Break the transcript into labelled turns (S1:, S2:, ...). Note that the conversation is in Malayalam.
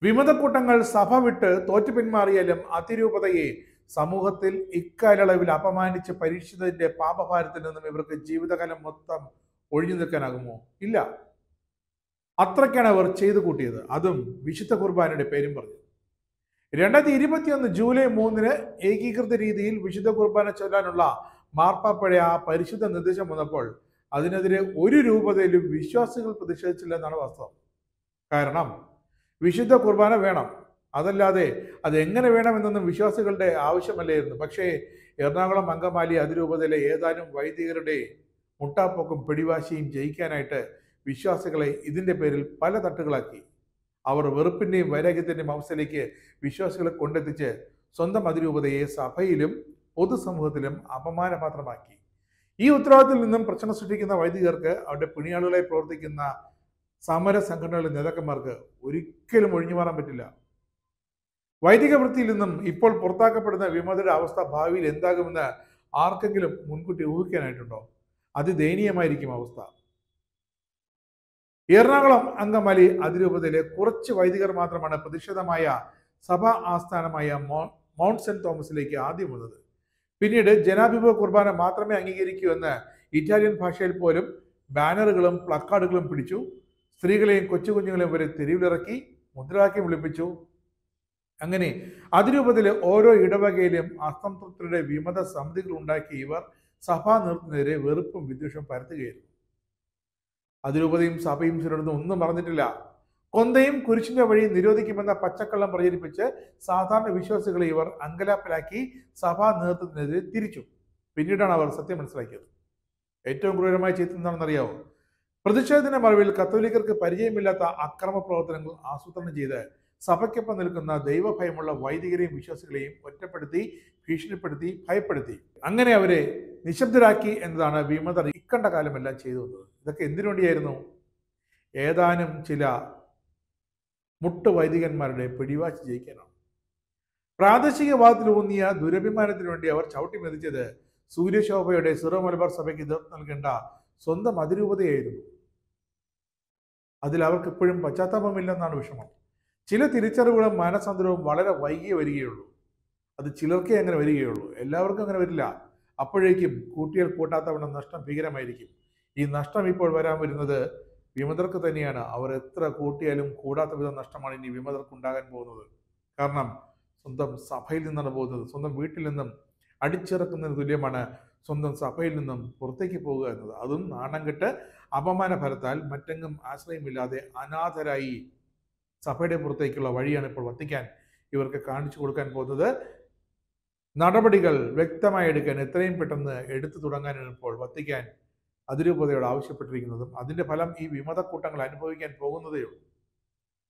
S1: വിമതക്കൂട്ടങ്ങൾ സഭ വിട്ട് തോറ്റു പിന്മാറിയാലും അതിരൂപതയെ സമൂഹത്തിൽ ഇക്കാലയളവിൽ അപമാനിച്ച് പരീക്ഷിച്ചതിന്റെ പാപഭാരത്തിൽ നിന്നും ഇവർക്ക് ജീവിതകാലം മൊത്തം ഒഴിഞ്ഞു നിൽക്കാനാകുമോ ഇല്ല അത്രയ്ക്കാണ് അവർ ചെയ്തു കൂട്ടിയത് അതും വിശുദ്ധ കുർബാനയുടെ പേരും പറഞ്ഞു രണ്ടായിരത്തി ഇരുപത്തിയൊന്ന് ജൂലൈ മൂന്നിന് ഏകീകൃത രീതിയിൽ വിശുദ്ധ കുർബാന ചൊല്ലാനുള്ള മാർപ്പാപ്പയുടെ ആ പരിശുദ്ധ നിർദ്ദേശം വന്നപ്പോൾ അതിനെതിരെ ഒരു രൂപതയിലും വിശ്വാസികൾ പ്രതിഷേധിച്ചില്ല എന്നാണ് വാസ്തവം കാരണം വിശുദ്ധ കുർബാന വേണം അതല്ലാതെ അത് എങ്ങനെ വേണമെന്നൊന്നും വിശ്വാസികളുടെ ആവശ്യമല്ലായിരുന്നു പക്ഷേ എറണാകുളം അങ്കമാലി അതിരൂപതയിലെ ഏതാനും വൈദികരുടെ മുട്ടാപ്പൊക്കും പിടിവാശിയും ജയിക്കാനായിട്ട് വിശ്വാസികളെ ഇതിന്റെ പേരിൽ പല തട്ടുകളാക്കി അവർ വെറുപ്പിന്റെയും വൈരാഗ്യത്തിന്റെയും അവസ്ഥയിലേക്ക് വിശ്വാസികളെ കൊണ്ടെത്തിച്ച് സ്വന്തം അതിരൂപതയെ സഭയിലും പൊതുസമൂഹത്തിലും അപമാനപാത്രമാക്കി ഈ ഉത്തരവാദിത്തത്തിൽ നിന്നും പ്രശ്നം സൃഷ്ടിക്കുന്ന വൈദികർക്ക് അവരുടെ പിണിയാളുകളായി പ്രവർത്തിക്കുന്ന സമര സംഘടനകളിലെ നേതാക്കന്മാർക്ക് ഒരിക്കലും ഒഴിഞ്ഞു മാറാൻ പറ്റില്ല വൈദിക വൃത്തിയിൽ നിന്നും ഇപ്പോൾ പുറത്താക്കപ്പെടുന്ന വിമതരുടെ അവസ്ഥ ഭാവിയിൽ എന്താകുമെന്ന് ആർക്കെങ്കിലും മുൻകൂട്ടി ഊഹിക്കാനായിട്ടുണ്ടോ അതിദയനീയമായിരിക്കും അവസ്ഥ എറണാകുളം അങ്കമാലി അതിരൂപതയിലെ കുറച്ച് വൈദികർ മാത്രമാണ് പ്രതിഷേധമായ സഭാ ആസ്ഥാനമായ മോ മൗണ്ട് സെന്റ് തോമസിലേക്ക് ആദ്യം വന്നത് പിന്നീട് ജനാഭിമുഖ കുർബാന മാത്രമേ അംഗീകരിക്കൂ എന്ന് ഇറ്റാലിയൻ ഭാഷയിൽ പോലും ബാനറുകളും പ്ലക്കാർഡുകളും പിടിച്ചു സ്ത്രീകളെയും കൊച്ചു കുഞ്ഞുങ്ങളെയും വരെ തെരുവിലിറക്കി മുദ്രാവാക്യം വിളിപ്പിച്ചു അങ്ങനെ അതിരൂപത്തിലെ ഓരോ ഇടവകയിലും അസംതൃപ്തരുടെ വിമത സമിതികൾ ഉണ്ടാക്കി ഇവർ സഭാ നേതൃത്വത്തിനെതിരെ വെറുപ്പും വിദ്വേഷവും പരത്തുകയായിരുന്നു അതിരൂപതയും സഭയും ചിലർന്നും ഒന്നും പറഞ്ഞിട്ടില്ല കൊന്തയും കുരിശിന്റെ വഴി നിരോധിക്കുമെന്ന പച്ചക്കള്ളം പ്രചരിപ്പിച്ച് സാധാരണ വിശ്വാസികളെ ഇവർ അങ്കലാപ്പിലാക്കി സഭാ നേതൃത്വത്തിനെതിരെ തിരിച്ചു പിന്നീടാണ് അവർ സത്യം മനസ്സിലാക്കിയത് ഏറ്റവും ക്രൂരമായി ചെയ്തെന്താണെന്നറിയാവോ പ്രതിഷേധത്തിന്റെ മറവിൽ കത്തോലിക്കർക്ക് പരിചയമില്ലാത്ത അക്രമ പ്രവർത്തനങ്ങൾ ആസൂത്രണം ചെയ്ത് സഭയ്ക്കൊപ്പം നിൽക്കുന്ന ദൈവഭയമുള്ള വൈദികരെയും വിശ്വാസികളെയും ഒറ്റപ്പെടുത്തി ഭീഷണിപ്പെടുത്തി ഭയപ്പെടുത്തി അങ്ങനെ അവരെ നിശബ്ദരാക്കി എന്നതാണ് വിമതർ ഇക്കണ്ട കാലമെല്ലാം ചെയ്തു വന്നത് ഇതൊക്കെ എന്തിനു വേണ്ടിയായിരുന്നു ഏതാനും ചില മുട്ട് വൈദികന്മാരുടെ പിടിവാശി ജയിക്കാനാണ് പ്രാദേശികവാദത്തിൽ ഊന്നിയ ദുരഭിമാനത്തിനു വേണ്ടി അവർ ചവിട്ടി മെതിച്ചത് സൂര്യശോഭയുടെ സിറോ മലബാർ സഭയ്ക്ക് നേതൃത്വം നൽകേണ്ട സ്വന്തം അതിരൂപതയായിരുന്നു അതിൽ അവർക്ക് ഇപ്പോഴും പശ്ചാത്താപമില്ലെന്നാണ് വിഷമം ചില തിരിച്ചറിവുകളും മാനസാന്തരവും വളരെ വൈകിയേ വരികയുള്ളൂ അത് ചിലർക്കേ അങ്ങനെ വരികയുള്ളൂ എല്ലാവർക്കും അങ്ങനെ വരില്ല അപ്പോഴേക്കും കൂട്ടിയാൽ കൂട്ടാത്തവണ്ണം നഷ്ടം ഭീകരമായിരിക്കും ഈ നഷ്ടം ഇപ്പോൾ വരാൻ വരുന്നത് വിമതർക്ക് തന്നെയാണ് അവർ എത്ര കൂട്ടിയാലും കൂടാത്ത വിധം നഷ്ടമാണ് ഇനി വിമതർക്ക് ഉണ്ടാകാൻ പോകുന്നത് കാരണം സ്വന്തം സഭയിൽ നിന്നാണ് പോകുന്നത് സ്വന്തം വീട്ടിൽ നിന്നും അടിച്ചിറക്കുന്നതിന് തുല്യമാണ് സ്വന്തം സഭയിൽ നിന്നും പുറത്തേക്ക് പോകുക എന്നത് അതും നാണം കെട്ട് അപമാന ഫലത്താൽ മറ്റെങ്ങും ആശ്രയമില്ലാതെ അനാഥരായി സഭയുടെ പുറത്തേക്കുള്ള വഴിയാണ് ഇപ്പോൾ വത്തിക്കാൻ ഇവർക്ക് കാണിച്ചു കൊടുക്കാൻ പോകുന്നത് നടപടികൾ വ്യക്തമായി എടുക്കാൻ എത്രയും പെട്ടെന്ന് എടുത്തു തുടങ്ങാനാണ് ഇപ്പോൾ വത്തിക്കാൻ അതിരൂപതയോട് ആവശ്യപ്പെട്ടിരിക്കുന്നതും അതിന്റെ ഫലം ഈ വിമത കൂട്ടങ്ങൾ അനുഭവിക്കാൻ പോകുന്നതേ ഉള്ളൂ